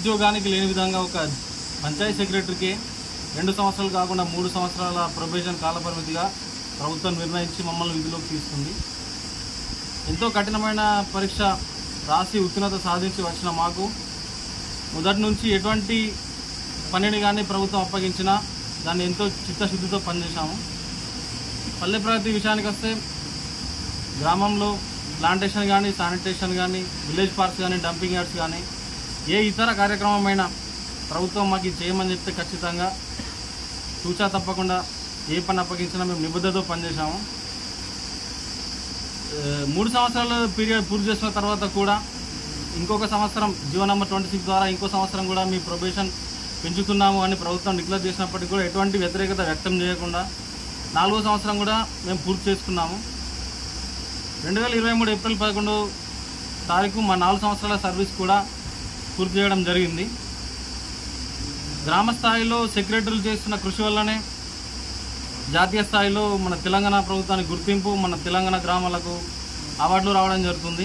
ఉద్యోగానికి లేని విధంగా ఒక పంచాయతీ సెక్రటరీకి రెండు సంవత్సరాలు కాకుండా మూడు సంవత్సరాల ప్రొబేషన్ కాలపరిమితిగా ప్రభుత్వం నిర్ణయించి మమ్మల్ని విధిలోకి తీసుకుంది ఎంతో కఠినమైన పరీక్ష రాసి ఉత్తీర్ణత సాధించి వచ్చిన మాకు మొదటి నుంచి ఎటువంటి పనిని కానీ ప్రభుత్వం అప్పగించినా దాన్ని ఎంతో చిత్తశుద్ధితో పనిచేశాము పల్లె ప్రగతి విషయానికి వస్తే గ్రామంలో ప్లాంటేషన్ కానీ శానిటేషన్ కానీ విలేజ్ పార్క్స్ కానీ డంపింగ్ యార్డ్స్ కానీ ఏ ఇతర కార్యక్రమమైనా ప్రభుత్వం మాకు ఇది చేయమని చెప్తే ఖచ్చితంగా తూచా తప్పకుండా ఏ పని అప్పగించినా మేము నిబద్ధతతో పనిచేశాము ఆ, మూడు సంవత్సరాల పీరియడ్ పూర్తి చేసిన తర్వాత కూడా ఇంకొక సంవత్సరం జీవో నంబర్ ట్వంటీ సిక్స్ ద్వారా ఇంకో సంవత్సరం కూడా మీ ప్రొబేషన్ పెంచుతున్నాము అని ప్రభుత్వం డిక్లేర్ చేసినప్పటికీ కూడా ఎటువంటి వ్యతిరేకత వ్యక్తం చేయకుండా నాలుగో సంవత్సరం కూడా మేము పూర్తి చేసుకున్నాము రెండు వేల ఇరవై మూడు ఏప్రిల్ పదకొండు తారీఖు మా నాలుగు సంవత్సరాల సర్వీస్ కూడా పూర్తి చేయడం జరిగింది గ్రామ స్థాయిలో సెక్రటరీలు చేస్తున్న కృషి వల్లనే జాతీయ స్థాయిలో మన తెలంగాణ ప్రభుత్వానికి గుర్తింపు మన తెలంగాణ గ్రామాలకు అవార్డులు రావడం జరుగుతుంది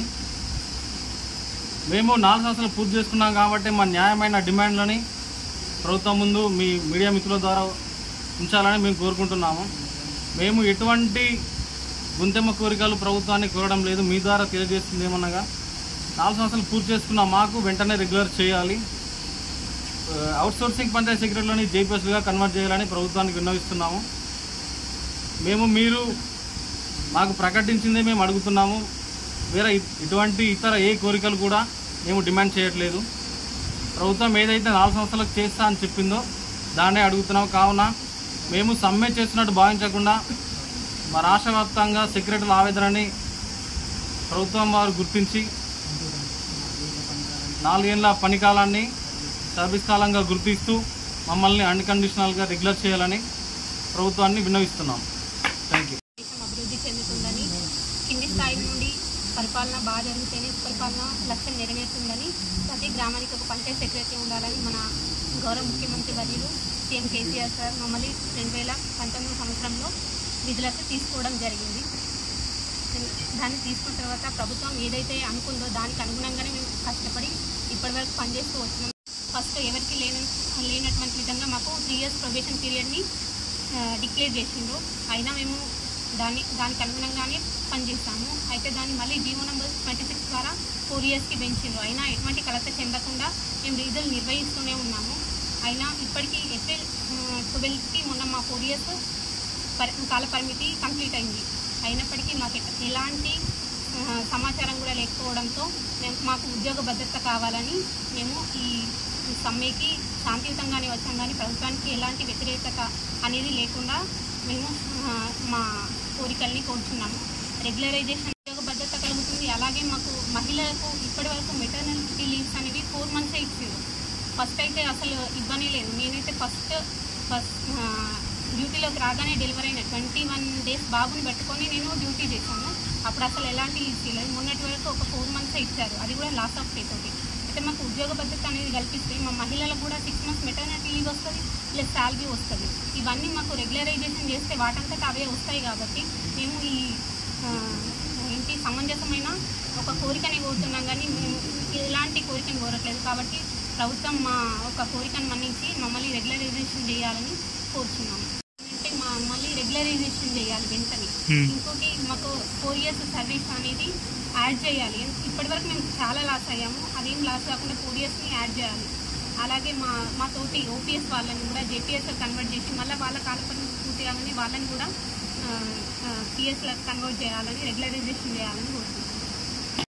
మేము నాలుగు సంవత్సరాలు పూర్తి చేసుకున్నాం కాబట్టి మా న్యాయమైన డిమాండ్లని ప్రభుత్వం ముందు మీ మీడియా మిత్రుల ద్వారా ఉంచాలని మేము కోరుకుంటున్నాము మేము ఎటువంటి గుంతెమ్మ కోరికలు ప్రభుత్వాన్ని కోరడం లేదు మీ ద్వారా తెలియజేస్తుంది ఏమనగా నాలుగు సంవత్సరాలు పూర్తి చేసుకున్న మాకు వెంటనే రెగ్యులర్ చేయాలి అవుట్ సోర్సింగ్ పంచాయతీ సెక్రటరీలని జేపీఎస్గా కన్వర్ట్ చేయాలని ప్రభుత్వానికి విన్నవిస్తున్నాము మేము మీరు మాకు ప్రకటించిందే మేము అడుగుతున్నాము వేరే ఇ- ఇటువంటి ఇతర ఏ కోరికలు కూడా మేము డిమాండ్ చేయట్లేదు ప్రభుత్వం ఏదైతే నాలుగు సంవత్సరాలకు చేస్తా అని చెప్పిందో దాన్నే అడుగుతున్నాం కావున మేము సమ్మె చేస్తున్నట్టు భావించకుండా మా రాష్ట్ర వ్యాప్తంగా సెక్రటరీల ఆవేదనని ప్రభుత్వం వారు గుర్తించి నాలుగేళ్ల పని కాలాన్ని సర్వీస్ కాలంగా గుర్తిస్తూ మమ్మల్ని అన్కండిషనల్గా రెగ్యులర్ చేయాలని ప్రభుత్వాన్ని విన్నవిస్తున్నాం థ్యాంక్ యూ దేశం అభివృద్ధి చెందుతుందని కింది స్థాయి నుండి పరిపాలన బాగా జరుగుతేనే పరిపాలన లక్ష్యం నెరవేరుతుందని ప్రతి గ్రామానికి ఒక పంచాయతీ సెక్రటరీ ఉండాలని మన గౌరవ ముఖ్యమంత్రి వర్యులు సీఎం కేసీఆర్ సార్ మమ్మల్ని రెండు వేల పంతొమ్మిది సంవత్సరంలో విధులకు తీసుకోవడం జరిగింది దాన్ని తీసుకున్న తర్వాత ప్రభుత్వం ఏదైతే అనుకుందో దానికి అనుగుణంగానే మేము కష్టపడి ఇప్పటివరకు పనిచేస్తూ వచ్చినాం ఫస్ట్ ఎవరికి లేని లేనటువంటి విధంగా మాకు త్రీ ఇయర్స్ ప్రొబేషన్ పీరియడ్ని డిక్లేర్ చేసిండ్రు అయినా మేము దాన్ని దానికి అనుగుణంగానే పనిచేస్తాము అయితే దాన్ని మళ్ళీ జీవో నెంబర్ ట్వంటీ సిక్స్ ద్వారా ఫోర్ ఇయర్స్కి పెంచిండ్రు అయినా ఎటువంటి కలత చెందకుండా మేము విధులు నిర్వహిస్తూనే ఉన్నాము అయినా ఇప్పటికీ ఏప్రిల్ ట్వెల్వ్కి మొన్న మా ఫోర్ ఇయర్స్ పరి కాల పరిమితి కంప్లీట్ అయింది అయినప్పటికీ మాకు ఎట- ఎలాంటి ఆ, సమాచారం కూడా లేకపోవడంతో మేము మాకు ఉద్యోగ భద్రత కావాలని మేము ఈ ఈ సమ్మెకి శాంతియుతంగానే వచ్చాం కానీ ప్రభుత్వానికి ఎలాంటి వ్యతిరేకత అనేది లేకుండా మేము ఆ, మా కోరికల్ని కోరుచున్నాము రెగ్యులరైజేషన్ ఉద్యోగ భద్రత కలుగుతుంది అలాగే మాకు మహిళలకు ఇప్పటి వరకు మెటర్నిటీ లీవ్స్ అనేవి ఫోర్ మంత్సే ఇచ్చారు ఫస్ట్ అయితే అసలు ఇబ్బంది లేదు నేనైతే ఫస్ట్ ఫస్ట్ డ్యూటీలోకి రాగానే డెలివరీ అయిన ట్వంటీ వన్ డేస్ బాబుని పెట్టుకొని నేను డ్యూటీ చేశాను అప్పుడు అసలు ఎలాంటి లీవ్స్ లేదు మొన్నటి వరకు ఒక ఫోర్ మంత్సే ఇచ్చారు అది కూడా లాస్ ఆఫ్ పే తోటి అయితే మాకు ఉద్యోగ భద్రత అనేది కల్పిస్తే మా మహిళలకు కూడా సిక్స్ మంత్స్ మెటర్నిటీ లీవ్ వస్తుంది ప్లస్ శాలరీ వస్తుంది ఇవన్నీ మాకు రెగ్యులరైజేషన్ చేస్తే వాటంతటా అవే వస్తాయి కాబట్టి మేము ఈ ఆ, ఏంటి సమంజసమైన ఒక కోరికని కోరుతున్నాం కానీ మేము ఎలాంటి కోరికని కోరట్లేదు కాబట్టి ప్రభుత్వం మా ఒక కోరికను మన్నించి మమ్మల్ని రెగ్యులరైజేషన్ చేయాలని కోరుచున్నాము అంటే మా మళ్ళీ రెగ్యులరైజేషన్ చేయాలి వెంటనే ఇంకోటి మాకు ఫోర్ ఇయర్స్ సర్వీస్ అనేది యాడ్ చేయాలి ఇప్పటివరకు మేము చాలా లాస్ అయ్యాము అదేం లాస్ కాకుండా ఫోర్ ఇయర్స్ని యాడ్ చేయాలి అలాగే మా మా తోటి ఓపీఎస్ వాళ్ళని కూడా జేపీఎస్ కన్వర్ట్ చేసి మళ్ళీ వాళ్ళ కాలపరిమితి పూర్తి కావాలని వాళ్ళని కూడా పిఎస్లకు కన్వర్ట్ చేయాలని రెగ్యులరైజేషన్ చేయాలని కోరుతున్నాం